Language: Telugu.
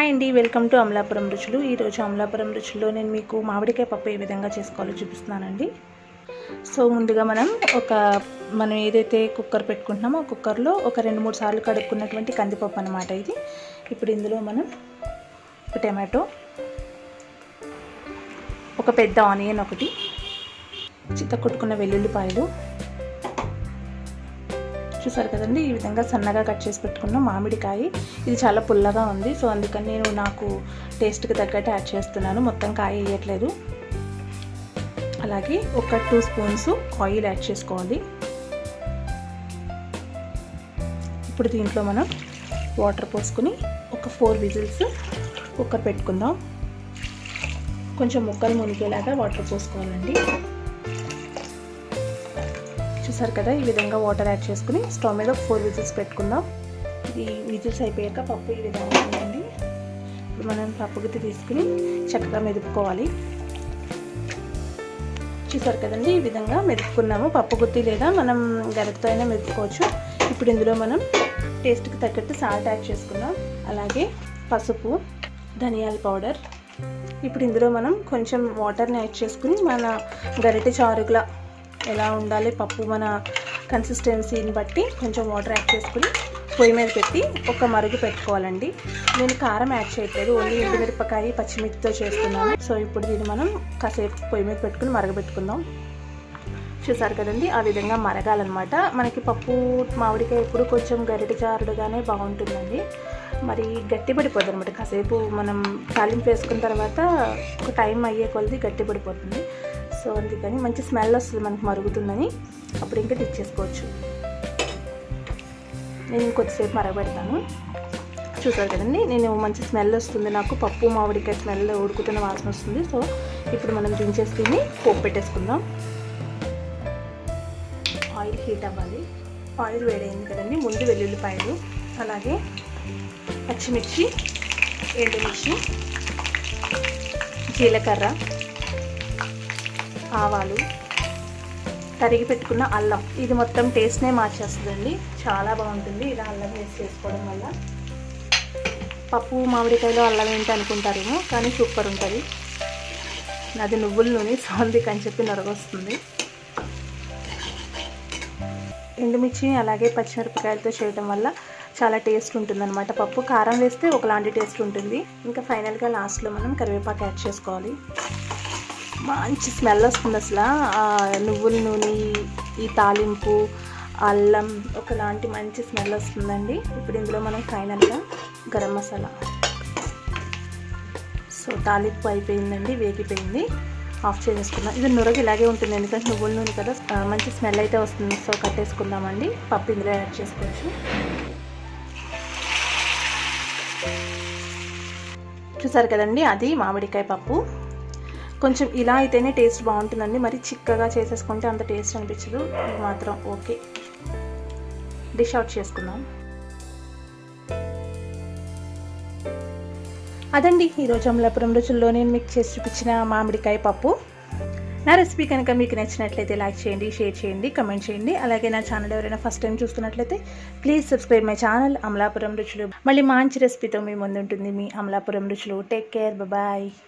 హాయ్ అండి వెల్కమ్ టు అమలాపురం రుచులు ఈరోజు అమలాపురం రుచుల్లో నేను మీకు మామిడికాయ పప్పు ఏ విధంగా చేసుకోవాలో చూపిస్తున్నానండి సో ముందుగా మనం ఒక మనం ఏదైతే కుక్కర్ పెట్టుకుంటున్నామో ఆ కుక్కర్లో ఒక రెండు మూడు సార్లు కడుక్కున్నటువంటి కందిపప్పు అనమాట ఇది ఇప్పుడు ఇందులో మనం ఒక టమాటో ఒక పెద్ద ఆనియన్ ఒకటి చిత్త కొట్టుకున్న వెల్లుల్లిపాయలు చూసారు కదండి ఈ విధంగా సన్నగా కట్ చేసి పెట్టుకున్న మామిడికాయ ఇది చాలా పుల్లగా ఉంది సో అందుకని నేను నాకు టేస్ట్కి తగ్గట్టు యాడ్ చేస్తున్నాను మొత్తం కాయ వేయట్లేదు అలాగే ఒక టూ స్పూన్స్ ఆయిల్ యాడ్ చేసుకోవాలి ఇప్పుడు దీంట్లో మనం వాటర్ పోసుకుని ఒక ఫోర్ విజిల్స్ కుక్కర్ పెట్టుకుందాం కొంచెం ముక్కలు మునిగేలాగా వాటర్ పోసుకోవాలండి చూసారు కదా ఈ విధంగా వాటర్ యాడ్ చేసుకుని స్టవ్ మీద ఫోర్ విజిల్స్ పెట్టుకుందాం ఇది విజిల్స్ అయిపోయాక పప్పు ఈ విధంగా ఉందండి ఇప్పుడు మనం పప్పు గుత్తి తీసుకుని చక్కగా మెదుపుకోవాలి చూసారు కదండి ఈ విధంగా మెదుపుకున్నాము పప్పు గుత్తి లేదా మనం గరిటతో అయినా మెదుపుకోవచ్చు ఇప్పుడు ఇందులో మనం టేస్ట్కి తగ్గట్టు సాల్ట్ యాడ్ చేసుకుందాం అలాగే పసుపు ధనియాల పౌడర్ ఇప్పుడు ఇందులో మనం కొంచెం వాటర్ని యాడ్ చేసుకుని మన గరిటె చారుగా ఎలా ఉండాలి పప్పు మన కన్సిస్టెన్సీని బట్టి కొంచెం వాటర్ యాడ్ చేసుకుని పొయ్యి మీద పెట్టి ఒక మరుగు పెట్టుకోవాలండి నేను కారం యాడ్ చేయట్లేదు ఓన్లీ ఎండుమిరపకాయ పచ్చిమిర్చితో చేస్తున్నాను సో ఇప్పుడు దీన్ని మనం కాసేపు పొయ్యి మీద పెట్టుకుని మరగబెట్టుకుందాం చూసారు కదండి ఆ విధంగా మరగాలన్నమాట మనకి పప్పు మామిడికాయ ఎప్పుడు కొంచెం గరిటె చారుడుగానే బాగుంటుందండి మరి గట్టి పడిపోతుంది అనమాట కాసేపు మనం తాలింపు వేసుకున్న తర్వాత ఒక టైం అయ్యే కొలది గట్టి పడిపోతుంది సో అందుకని మంచి స్మెల్ వస్తుంది మనకు మరుగుతుందని అప్పుడు ఇంకా తెచ్చేసుకోవచ్చు నేను ఇంకొద్దిసేపు మరగబెడతాను చూసారు కదండి నేను మంచి స్మెల్ వస్తుంది నాకు పప్పు మామిడికాయ స్మెల్ ఉడుకుతున్న వాసన వస్తుంది సో ఇప్పుడు మనం దించేసుకుని పోపు పెట్టేసుకుందాం ఆయిల్ హీట్ అవ్వాలి ఆయిల్ వేడైంది కదండి ముందు వెల్లుల్లిపాయలు అలాగే పచ్చిమిర్చి ఎండుమిర్చి జీలకర్ర ఆవాలు తరిగి పెట్టుకున్న అల్లం ఇది మొత్తం టేస్ట్నే మార్చేస్తుందండి చాలా బాగుంటుంది ఇలా అల్లం వేసి చేసుకోవడం వల్ల పప్పు మామిడికాయలో అల్లం ఏంటి అనుకుంటారేమో కానీ సూపర్ ఉంటుంది అది నువ్వుల నూనె సౌందిక్ అని చెప్పి నొరగొస్తుంది ఎండుమిర్చి అలాగే పచ్చిమిరపకాయలతో చేయడం వల్ల చాలా టేస్ట్ ఉంటుందన్నమాట పప్పు కారం వేస్తే ఒకలాంటి టేస్ట్ ఉంటుంది ఇంకా ఫైనల్గా లాస్ట్లో మనం కరివేపాకు యాడ్ చేసుకోవాలి మంచి స్మెల్ వస్తుంది అసలు ఆ నువ్వుల నూనె ఈ తాలింపు అల్లం ఒకలాంటి మంచి స్మెల్ వస్తుందండి ఇప్పుడు ఇందులో మనం ఫైనల్గా గరం మసాలా సో తాలింపు అయిపోయిందండి వేగిపోయింది ఆఫ్ చేసేసుకుందాం ఇది నురగ ఇలాగే ఉంటుంది ఎందుకంటే నువ్వుల నూనె కదా మంచి స్మెల్ అయితే వస్తుంది సో కట్టేసుకుందామండి పప్పు ఇందులో యాడ్ చేసుకోవచ్చు చూసారు కదండి అది మామిడికాయ పప్పు కొంచెం ఇలా అయితేనే టేస్ట్ బాగుంటుందండి మరి చిక్కగా చేసేసుకుంటే అంత టేస్ట్ అనిపించదు ఇది మాత్రం ఓకే డిష్ అవుట్ చేసుకుందాం అదండి ఈరోజు అమలాపురం రుచుల్లో నేను మీకు చేసి చూపించిన మామిడికాయ పప్పు నా రెసిపీ కనుక మీకు నచ్చినట్లయితే లైక్ చేయండి షేర్ చేయండి కమెంట్ చేయండి అలాగే నా ఛానల్ ఎవరైనా ఫస్ట్ టైం చూస్తున్నట్లయితే please subscribe my channel Amalapuram రుచులు మళ్ళీ మంచి రెసిపీతో మీ ముందు ఉంటుంది మీ అమలాపురం రుచులు టేక్ కేర్ బాయ్